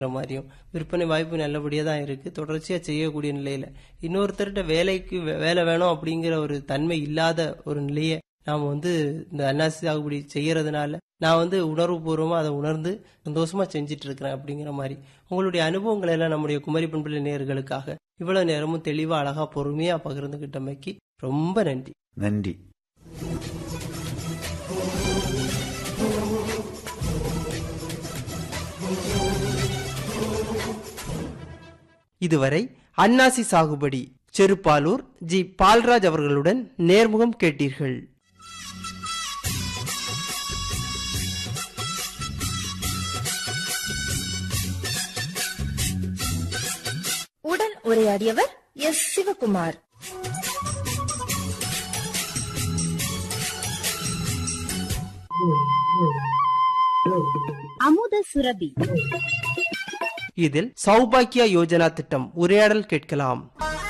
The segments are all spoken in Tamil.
மாதிரியும் விற்பனை வாய்ப்பு நல்லபடியா தான் இருக்கு தொடர்ச்சியா செய்யக்கூடிய நிலையில இன்னொருத்தர்கிட்ட வேலைக்கு வே- வேலை வேணும் அப்படிங்கிற ஒரு தன்மை இல்லாத ஒரு நிலையை நாம வந்து இந்த அன்னாசி சாகுபடி செய்யறதுனால நான் வந்து உணர்வுபூர்வமா அதை உணர்ந்து சந்தோஷமா செஞ்சிட்டு இருக்கிறேன் அப்படிங்கிற மாதிரி உங்களுடைய அனுபவங்களை எல்லாம் நம்முடைய குமரி பண்பிள்ளை நேயர்களுக்காக இவ்வளவு நேரமும் தெளிவா அழகா பொறுமையா பகிர்ந்துகிட்டமைக்கு ரொம்ப நன்றி நன்றி இதுவரை அன்னாசி சாகுபடி செருப்பாலூர் ஜி பால்ராஜ் அவர்களுடன் நேர்முகம் கேட்டீர்கள் உடன் உரையாடியவர் எஸ் சிவகுமார் அமுத சுரபி இதில் சௌபாக்கியா யோஜனா திட்டம் உரையாடல் கேட்கலாம்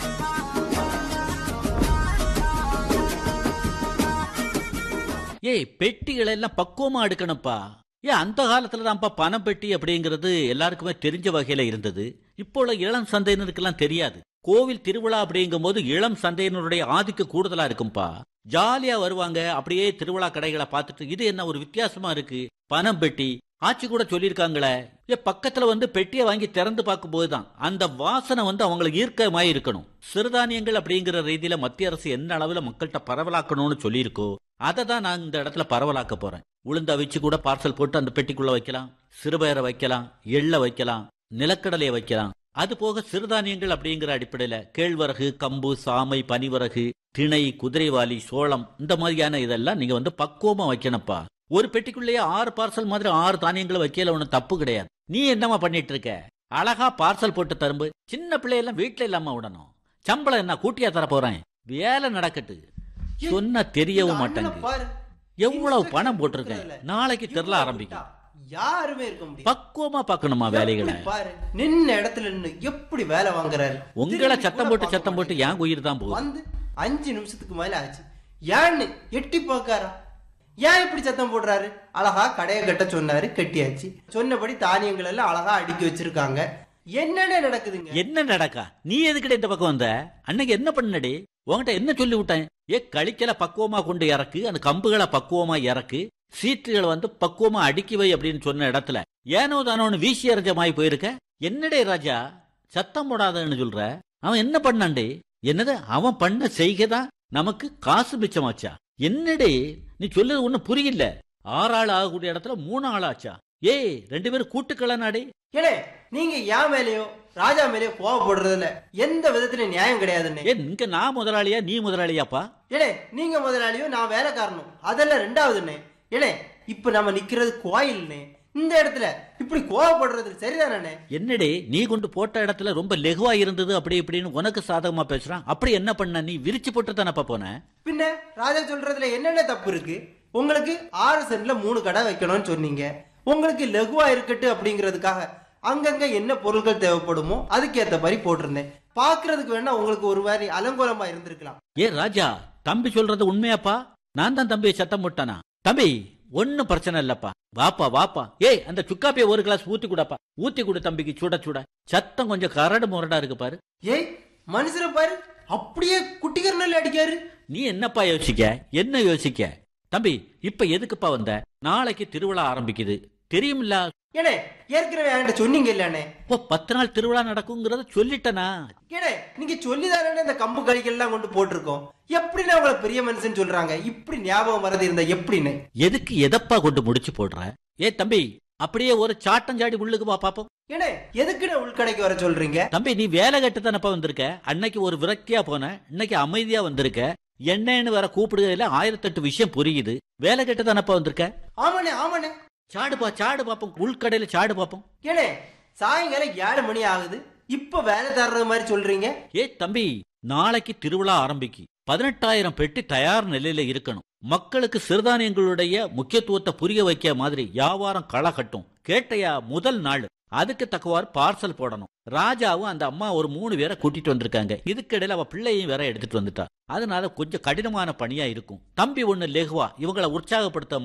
ஏய் பெட்டிகளை எல்லாம் பக்குவமா எடுக்கணும்ப்பா ஏன் அந்த காலத்துல தான்ப்பா பணம் பெட்டி அப்படிங்கிறது எல்லாருக்குமே தெரிஞ்ச வகையில இருந்தது இப்போ உள்ள இளம் சந்தையினருக்கெல்லாம் தெரியாது கோவில் திருவிழா அப்படிங்கும் போது இளம் சந்தையினருடைய ஆதிக்கம் கூடுதலா இருக்கும்பா ஜாலியா வருவாங்க அப்படியே திருவிழா கடைகளை பார்த்துட்டு இது என்ன ஒரு வித்தியாசமா இருக்கு பணம் பெட்டி ஆட்சி கூட சொல்லியிருக்காங்களே ஏ பக்கத்துல வந்து பெட்டியை வாங்கி திறந்து பார்க்கும்போது தான் அந்த வாசனை வந்து அவங்களுக்கு ஈர்க்கமாய் இருக்கணும் சிறுதானியங்கள் அப்படிங்கிற ரீதியில மத்திய அரசு என்ன அளவுல மக்கள்கிட்ட பரவலாக்கணும்னு சொல்லியிருக்கோ அதை தான் நான் இந்த இடத்துல பரவலாக்க போறேன் உளுந்த அவிச்சு கூட பார்சல் போட்டு அந்த பெட்டிக்குள்ள வைக்கலாம் சிறுபயரை வைக்கலாம் எள்ள வைக்கலாம் நிலக்கடலையை வைக்கலாம் அது போக சிறுதானியங்கள் அப்படிங்கிற அடிப்படையில கேழ்வரகு கம்பு சாமை பனிவரகு திணை குதிரைவாலி சோளம் இந்த மாதிரியான இதெல்லாம் நீங்க வந்து பக்குவமா வைக்கணும்ப்பா ஒரு பெட்டிக்குள்ளேயே ஆறு பார்சல் மாதிரி ஆறு தானியங்களை வைக்கல ஒன்றும் தப்பு கிடையாது நீ என்னம்மா பண்ணிட்டு இருக்க அழகா பார்சல் போட்டு தரும்பு சின்ன பிள்ளையெல்லாம் வீட்டுல இல்லாம விடணும் சம்பளம் என்ன கூட்டியா தர போறேன் வேலை நடக்கட்டு சொன்னா தெரியவும் மாட்டேங்குது பாரு எவ்வளவு பணம் போட்டிருக்கேன் நாளைக்கு தெரியல ஆரம்பிக்கும் யாருமே இருக்க முடியாது பக்குவமா பார்க்கணுமா வேலைகளை எப்படி பாரு நின்ன இடத்துல நின்னு எப்படி வேலை வாங்குறாரு உங்களை திரும்பி சத்தம் கூட போட்டு பார்க்க சத்தம் போட்டு மாட்டேங்குது. என் உயிர் தான் போகுது வந்து அஞ்சு நிமிஷத்துக்கு மேல ஆச்சு ஏன்னு எட்டி பார்க்காரா ஏன் இப்படி சத்தம் போடுறாரு அழகா கடையை கட்ட சொன்னாரு கட்டியாச்சு சொன்னபடி தானியங்கள் எல்லாம் அழகா அடுக்கி வச்சிருக்காங்க என்னென்ன நடக்குதுங்க என்ன நடக்கா நீ எதுக்கிட்ட இந்த பக்கம் வந்த அன்னைக்கு என்ன பண்ணடி உன்கிட்ட என்ன சொல்லி விட்டேன் ஏ கழிக்கல பக்குவமா கொண்டு இறக்கு அந்த கம்புகளை பக்குவமா இறக்கு சீட்டுகளை வந்து பக்குவமா அடுக்கி வை அப்படின்னு சொன்ன இடத்துல ஏனோ தானோன்னு வீசி எறிஞ்சமாய் போயிருக்க என்னடே ராஜா சத்தம் போடாதன்னு சொல்ற அவன் என்ன பண்ணான்டே என்னது அவன் பண்ண செய்கைதான் நமக்கு காசு மிச்சமாச்சா என்னடே நீ சொல்றது ஒண்ணு புரியல ஆறு ஆள் ஆகக்கூடிய இடத்துல மூணு ஆள் ஆச்சா ஏய் ரெண்டு பேரும் கூட்டுக்கலனாடே ஏனே நீங்க என் மேலயோ ராஜா மேலயோ கோவப்படுறதுல எந்த விதத்துல நியாயம் கிடையாதுன்னு ஏ இங்க நான் முதலாளியா நீ முதலாளியாப்பா ஏனே நீங்க முதலாளியோ நான் வேலைக்காரனும் அதெல்லாம் ரெண்டாவதுண்ணே ஏனே இப்ப நம்ம நிக்கிறது கோயில்னே இந்த இடத்துல இப்படி கோவப்படுறது சரிதானே என்னடே நீ கொண்டு போட்ட இடத்துல ரொம்ப லெகுவா இருந்தது அப்படி இப்படின்னு உனக்கு சாதகமா பேசுறான் அப்படி என்ன பண்ண நீ விரிச்சு போட்டு தானப்பா போன பின்ன ராஜா சொல்றதுல என்னென்ன தப்பு இருக்கு உங்களுக்கு ஆறு சென்ட்ல மூணு கடை வைக்கணும்னு சொன்னீங்க உங்களுக்கு லகுவா இருக்கட்டு அப்படிங்கிறதுக்காக அங்கங்க என்ன பொருட்கள் தேவைப்படுமோ அதுக்கேத்த மாதிரி போட்டிருந்தேன் பாக்குறதுக்கு வேணா உங்களுக்கு ஒரு மாதிரி அலங்கோலமா இருந்திருக்கலாம் ஏ ராஜா தம்பி சொல்றது உண்மையாப்பா நான் தான் தம்பியை சத்தம் போட்டானா தம்பி ஒன்னும் பிரச்சனை இல்லப்பா வாப்பா வாப்பா ஏய் அந்த சுக்காப்பிய ஒரு கிளாஸ் ஊத்தி கூடப்பா ஊத்தி கொடு தம்பிக்கு சுட சுட சத்தம் கொஞ்சம் கரடு முரடா இருக்கு பாரு ஏய் மனுஷரை பாரு அப்படியே குட்டிகரனல் அடிக்காரு நீ என்னப்பா யோசிக்க என்ன யோசிக்க தம்பி இப்ப எதுக்குப்பா வந்த நாளைக்கு திருவிழா ஆரம்பிக்குது தெரியுமில்ல ஏனே ஏற்கனவே என்கிட்ட சொன்னீங்க இல்லண்ணே இப்போ பத்து நாள் திருவிழா நடக்குங்கிறத சொல்லிட்டனா ஏடே நீங்க சொல்லிதானே இந்த கம்பு கழிக்கெல்லாம் கொண்டு போட்டிருக்கோம் எப்படின்னு அவங்கள பெரிய மனுஷன் சொல்றாங்க இப்படி ஞாபகம் வரது இருந்தா எப்படின்னு எதுக்கு எதப்பா கொண்டு முடிச்சு போடுற ஏ தம்பி அப்படியே ஒரு சாட்டஞ்சாடி உள்ளுக்கு வா பாப்போம் ஏனே எதுக்குன்னு உள்கடைக்கு வர சொல்றீங்க தம்பி நீ வேலை கட்டு தானப்பா வந்திருக்க அன்னைக்கு ஒரு விரக்தியா போன இன்னைக்கு அமைதியா வந்திருக்க என்னன்னு வேற கூப்பிடுறதுல ஆயிரத்தெட்டு விஷயம் புரியுது வேலை கட்டு தானப்பா வந்திருக்க ஆமாண்ணே ஆமாண்ணே சாடுப்பா சாடு பாப்போம் உள்கடையில சாடு பாப்போம் ஏனே சாயங்காலம் ஏழு மணி ஆகுது இப்ப வேலை தர்றது மாதிரி சொல்றீங்க ஏ தம்பி நாளைக்கு திருவிழா ஆரம்பிக்கு பதினெட்டாயிரம் பெட்டி தயார் நிலையில இருக்கணும் மக்களுக்கு சிறுதானியங்களுடைய முக்கியத்துவத்தை புரிய வைக்க மாதிரி வியாபாரம் களை கட்டும் கேட்டையா முதல் நாள் அதுக்கு தக்கவாறு பார்சல் போடணும் ராஜாவும் அந்த அம்மா ஒரு மூணு பேரை கூட்டிட்டு வந்திருக்காங்க இதுக்கிடையில அவ பிள்ளையும் வேற எடுத்துட்டு வந்துட்டா அதனால கொஞ்சம் கடினமான பணியா இருக்கும் தம்பி ஒண்ணு லெகுவா இவங்களை உற்சாகப்படுத்த மாதிரி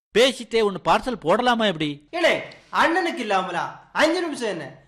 பேசிட்டே ஒன்னு பார்சல் போடலாமா எப்படி ஏனே அண்ணனுக்கு இல்லாமலா அஞ்சு நிமிஷம் என்ன